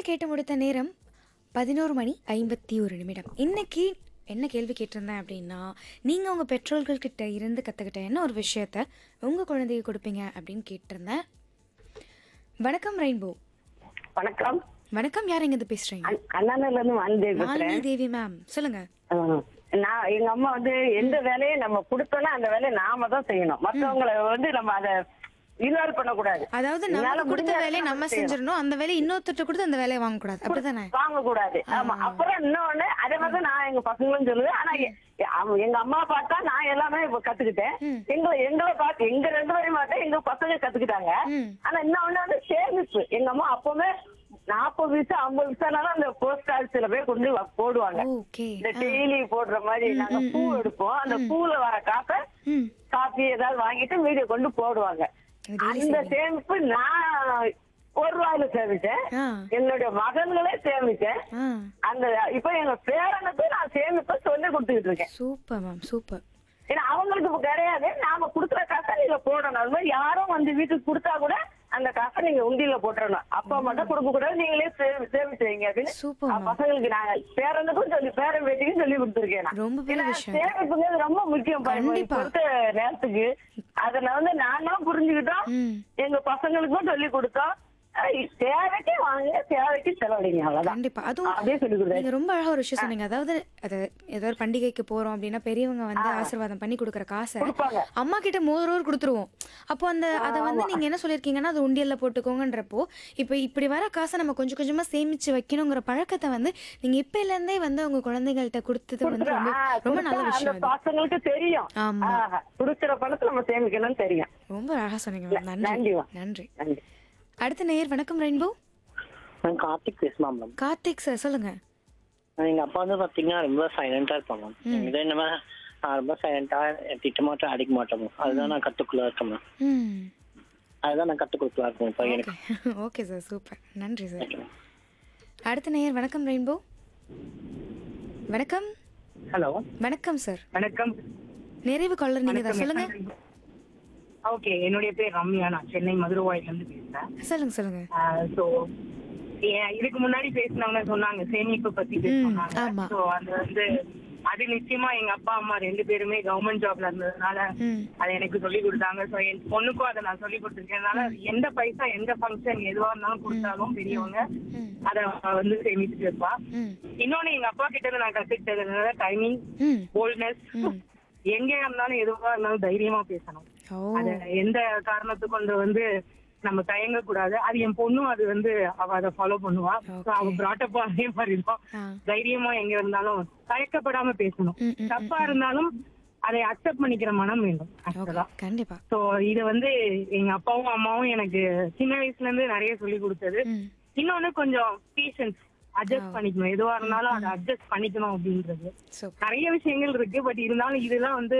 பாடல் கேட்டு முடித்த நேரம் பதினோரு மணி ஐம்பத்தி ஒரு நிமிடம் இன்னைக்கு என்ன கேள்வி கேட்டிருந்தேன் அப்படின்னா நீங்கள் உங்கள் பெற்றோர்கள் கிட்ட இருந்து கற்றுக்கிட்ட என்ன ஒரு விஷயத்த உங்கள் குழந்தைக்கு கொடுப்பீங்க அப்படின்னு கேட்டிருந்தேன் வணக்கம் ரெயின்போ வணக்கம் வணக்கம் யார் எங்க இருந்து பேசுறீங்க அண்ண- அண்ணாநகர்ல இருந்து வாணிதேவி பேசுறேன் மாலினி தேவி மேம் சொல்லுங்க ஆ. நான் எங்க அம்மா வந்து எந்த வேலையை நம்ம கொடுத்தோம்னா அந்த வேலையை நாம தான் செய்யணும் மத்தவங்களை வந்து நம்ம அதை இன்வால்வ் பண்ணக்கூடாது அதாவது என்னால நம்ம கொடுத்த முடிஞ்ச வேலையை நம்ம செய்யணும். செஞ்சிடணும் அந்த வேலையை இன்னொருத்தட்ட கொடுத்து அந்த வேலையை வாங்கக்கூடாது அப்படிதானே வாங்க கூடாது ஆமா அப்புறம் இன்னொன்னு அதே மாதிரி தான் நான் எங்க பசங்களும் சொல்லுவேன் ஆனா எ- அவங்க- எங்க அம்மா பார்த்தா நான் எல்லாமே இப்ப கத்துக்கிட்டேன் ம். எங்களை எங்களை பார்த்து எங்க ரெண்டு பேரையும் பார்த்தா எங்க பசங்க கத்துக்கிட்டாங்க ம். ஆனா இன்னொன்னு வந்து சேமிப்பு எங்க அம்மா அப்பவுமே நாற்பது வயசு ஐம்பது வயசுனாலும் அந்த போஸ்ட் கார்டு சில பேர் கொண்டு வ- போடுவாங்க ஓகே இந்த டெய்லி போடுற மாதிரி நாங்க பூ எடுப்போம் அந்த பூல வர காசை ம் காஃபி ஏதாவது வாங்கிட்டு வீடியோ கொண்டு போடுவாங்க Daily அந்த saving. சேமிப்பு நான் ஒரு ரூபாயில சேமிச்சேன் ஆ என்னுடைய மகன்களே சேமிச்சேன் ஆ அந்த இப்ப எங்க பேரனுக்கு நான் சேமிப்பு சொல்லி கொடுத்துக்கிட்டு இருக்கேன் சூப்பர் மேம் சூப்பர் ஏன்னா அவங்களுக்கு இப்ப கிடையாது நாம குடுக்குற காசை நீங்க போடணும் அது மாதிரி யாரும் வந்து வீட்டுக்கு கொடுத்தா கூட அந்த காசை நீங்க உண்டியில போட்டுறணும் அப்பா மட்டும் கொடுக்க கூடாது நீங்களே சே- சேமிச்சு வைங்க அப்படின்னு சூப்பர் ஆ, மேம் பசங்களுக்கு நாங்க பேரனுக்கும் சொல்லி பேரன் பேட்டிக்கும் சொல்லி கொடுத்துருக்கேன் நான். ரொம்ப பெரிய ஏன்னா, விஷயம் சேமிப்புங்கிறது ரொம்ப முக்கியம் பாருங்க கண்டிப்பா. இப்ப இருக்க நேரத்துக்கு அத நான் வந்து நானும் புரிஞ்சுக்கிட்டோம் ம் எங்க பசங்களுக்கும் சொல்லி கொடுத்தோம் அஹ் தேவைக்கு வாங்க தேவைக்கு செலவழிங்க அவ்வளவுதான் கண்டிப்பா அதுவும் அப்படியே சொல்லி கொடுத்தாரு நீங்க ரொம்ப அழகா ஒரு விஷயம் சொன்னீங்க அதாவது அது ஏதோ ஒரு பண்டிகைக்கு போறோம் அப்படின்னா பெரியவங்க வந்து ஆசீர்வாதம் பண்ணி கொடுக்குற காசை கொடுப்பாங்க அம்மா கிட்ட மோதரோர் கொடுத்துருவோம் அப்போ அந்த அதை வந்து நீங்க என்ன சொல்லியிருக்கீங்கன்னா அது உண்டியல்ல போட்டுக்கோங்கன்றப்போ இப்போ இப்படி வர காசை நம்ம கொஞ்சம் கொஞ்சமா சேமிச்சு வைக்கணுங்கிற பழக்கத்தை வந்து நீங்க இப்பையில இருந்தே வந்து உங்க குழந்தைகள்கிட்ட கொடுத்தது வந்து ரொம்ப ஆ, ரொம்ப நல்ல கொடுத்தா விஷயம் அந்த அது பசங்களுக்கு தெரியும் ஆமா ஆஹா, கொடுக்கிற பணத்தை நம்ம சேமிக்கணும்னு தெரியும் ரொம்ப அழகா சொன்னீங்க மேம் நன்றி நன்றிமா. நன்றி நன்றி அடுத்த நேயர் வணக்கம் ரெயின்போ நான் கார்த்திக் பேசுமா மேம் கார்த்திக் சார் சொல்லுங்க எங்க அப்பா வந்து பாத்தீங்கன்னா ரொம்ப சைலண்டா இருப்பாங்க மேம் இதே என்ன நான் ரொம்ப சைலண்டா திட்ட மாட்டேன் அடிக்க மாட்டேன் மேம் அதுதான் நான் கத்துக்குள்ள இருக்கேன் மேம் ம் அதுதான் நான் கத்துக்குள்ள இருக்கேன் இப்போ எனக்கு ஓகே ஓகே சார் சூப்பர் நன்றி சார் Okay, ma'am. அடுத்த நேயர் வணக்கம் ரெயின்போ வணக்கம் ஹலோ வணக்கம் சார் வணக்கம் நிறைவு காலர் நீங்க தான் சொல்லுங்க ஓகே என்னுடைய பேர் ரம்யா நான் சென்னை மதுரவாயில இருந்து பேசுறேன் சொல்லுங்க சொல்லுங்க ஸோ இதுக்கு முன்னாடி பேசினவங்க சொன்னாங்க சேமிப்பு பத்தி ம், சொன்னாங்க ஆமா. ஸோ அது வந்து அது நிச்சயமா எங்க அப்பா அம்மா ரெண்டு பேருமே கவர்மெண்ட் ஜாப்ல இருந்ததுனால ம் அதை எனக்கு சொல்லி கொடுத்தாங்க ஸோ என் பொண்ணுக்கும் அதை நான் சொல்லி கொடுத்துருக்கேன் எந்த பைசா எந்த ஃபங்க்ஷன் எதுவா இருந்தாலும் கொடுத்தாலும் பெரியவங்க ம் அதை வந்து சேமிச்சு வைப்பா ம் இன்னொன்னு எங்க அப்பா கிட்ட இருந்து நான் கத்துக்கிட்டதுனால டைமிங் ம் போல்ட்னஸ் ம் எங்க இருந்தாலும் எதுவா இருந்தாலும் தைரியமா பேசணும் ஓ அத எந்த காரணத்தை கொண்டு வந்து நம்ம தயங்க கூடாது அது என் பொண்ணும் அது வந்து அவ அதை ஃபாலோ பண்ணுவா So, அவ பிராட்டப்பா அதே மாதிரி தான் ஆ தைரியமா எங்க இருந்தாலும் தயக்கப்படாம பேசணும் ம், ம், தப்பா இருந்தாலும் அதை அக்செப்ட் பண்ணிக்கிற மனம் வேண்டும் ஆக்சுவலா கண்டிப்பா சோ இது வந்து எங்க அப்பாவும் அம்மாவும் எனக்கு சின்ன வயசுல இருந்து நிறைய சொல்லி கொடுத்தது ம் இன்னொன்னு கொஞ்சம் பேஷன்ஸ் அட்ஜஸ்ட் பண்ணிக்கணும் எதுவா இருந்தாலும் அதை அட்ஜஸ்ட் பண்ணிக்கணும் அப்படின்றது சூப்பர் நிறைய விஷயங்கள் இருக்கு பட் இருந்தாலும் இதெல்லாம் வந்து